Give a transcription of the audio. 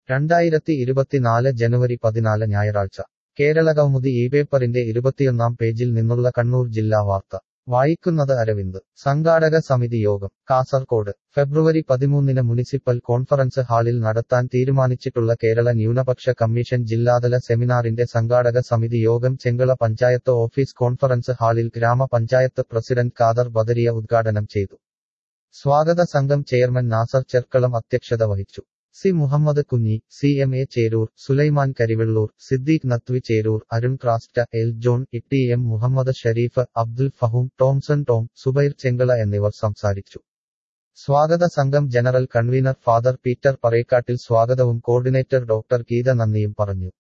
രണ്ടായിരത്തി ഇരുപത്തിനാല് ജനുവരി പതിനാല് ഞായറാഴ്ച കേരളകൗമുദി ഈ പേപ്പറിന്റെ ഇരുപത്തിയൊന്നാം പേജിൽ നിന്നുള്ള കണ്ണൂർ ജില്ലാ വാർത്ത വായിക്കുന്നത് അരവിന്ദ് സംഘാടക സമിതി യോഗം കാസർകോട് ഫെബ്രുവരി പതിമൂന്നിന് മുനിസിപ്പൽ കോൺഫറൻസ് ഹാളിൽ നടത്താൻ തീരുമാനിച്ചിട്ടുള്ള കേരള ന്യൂനപക്ഷ കമ്മീഷൻ ജില്ലാതല സെമിനാറിന്റെ സംഘാടക സമിതി യോഗം ചെങ്കള പഞ്ചായത്ത് ഓഫീസ് കോൺഫറൻസ് ഹാളിൽ ഗ്രാമപഞ്ചായത്ത് പ്രസിഡന്റ് ഖാദർ ബദരിയ ഉദ്ഘാടനം ചെയ്തു സ്വാഗത സംഘം ചെയർമാൻ നാസർ ചെർക്കളം അധ്യക്ഷത വഹിച്ചു C Muhammad Kunhi C M A Cherur Sulaiman Karivellur Siddique Nathvi Cherur Arun Crasta L John Itty M Muhammad Sharif Abdul Fahoom Thomson Tom Subair Chengala എന്നിവർ സംസാരിച്ചു സ്വാഗത സംഘം general convener father Peter Parekkattil സ്വാഗതവും കോർഡിനേറ്റർ ഡോക്ടർ ഗീത നന്ദിയും പറഞ്ഞു